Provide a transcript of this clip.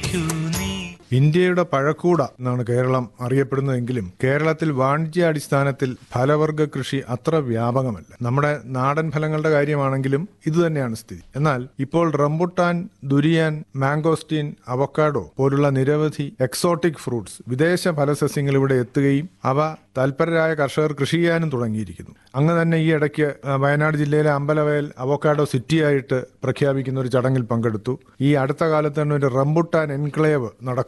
വിളിക്കൂ നീ ഇന്ത്യയുടെ പഴക്കൂട എന്നാണ് കേരളം അറിയപ്പെടുന്നതെങ്കിലും കേരളത്തിൽ വാണിജ്യാടിസ്ഥാനത്തിൽ ഫലവർഗ കൃഷി അത്ര വ്യാപകമല്ല നമ്മുടെ നാടൻ ഫലങ്ങളുടെ കാര്യമാണെങ്കിലും ഇതുതന്നെയാണ് സ്ഥിതി എന്നാൽ ഇപ്പോൾ റംബുട്ടാൻ ദുരിയാൻ മാംഗോസ്റ്റീൻ അവക്കാഡോ പോലുള്ള നിരവധി എക്സോട്ടിക് ഫ്രൂട്ട്സ് വിദേശ ഫലസസ്യങ്ങൾ ഇവിടെ എത്തുകയും അവ തൽപരരായ കർഷകർ കൃഷി ചെയ്യാനും തുടങ്ങിയിരിക്കുന്നു അങ്ങ് തന്നെ ഈ ഇടയ്ക്ക് ആ, വയനാട് ജില്ലയിലെ അമ്പലവയൽ അവക്കാഡോ സിറ്റിയായിട്ട് പ്രഖ്യാപിക്കുന്ന ഒരു ചടങ്ങിൽ പങ്കെടുത്തു ഈ അടുത്ത കാലത്ത് തന്നെ ഒരു റംബുട്ടാൻ എൻക്ലേവ് നടക്കും